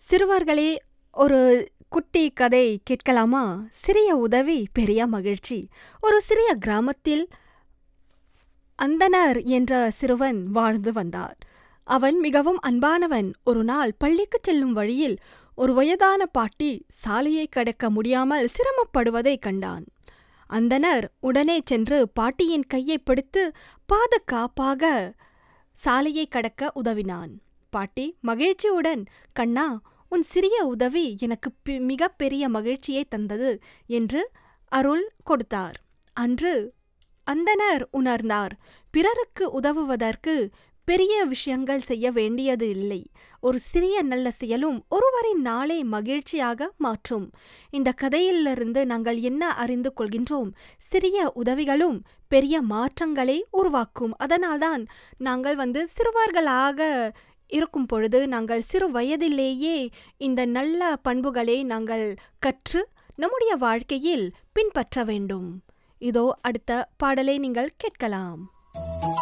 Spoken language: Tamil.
சிறுவர்களே ஒரு குட்டி கதை கேட்கலாமா சிறிய உதவி பெரிய மகிழ்ச்சி ஒரு சிறிய கிராமத்தில் அந்தணர் என்ற சிறுவன் வாழ்ந்து வந்தார் அவன் மிகவும் அன்பானவன் ஒரு நாள் பள்ளிக்குச் செல்லும் வழியில் ஒரு வயதான பாட்டி சாலையை கடக்க முடியாமல் சிரமப்படுவதைக் கண்டான் அந்தணர் உடனே சென்று பாட்டியின் கையை பிடித்து பாதுகாப்பாக சாலையை கடக்க உதவினான் பாட்டி மகிழ்ச்சியுடன் கண்ணா உன் சிறிய உதவி எனக்கு பி- மிகப் பெரிய மகிழ்ச்சியை தந்தது என்று அருள் கொடுத்தார் அன்று அந்தணர் உணர்ந்தார் பிறருக்கு உதவுவதற்கு பெரிய விஷயங்கள் செய்ய வேண்டியது இல்லை ஒரு சிறிய நல்ல செயலும் ஒருவரின் நாளை மகிழ்ச்சியாக மாற்றும் இந்த கதையிலிருந்து நாங்கள் என்ன அறிந்து கொள்கின்றோம் சிறிய உதவிகளும் பெரிய மாற்றங்களை உருவாக்கும் அதனால்தான் நாங்கள் வந்து சிறுவர்களாக இருக்கும் பொழுது நாங்கள் சிறு வயதிலேயே இந்த நல்ல பண்புகளை நாங்கள் கற்று நம்முடைய வாழ்க்கையில் பின்பற்ற வேண்டும் இதோ அடுத்த பாடலை நீங்கள் கேட்கலாம்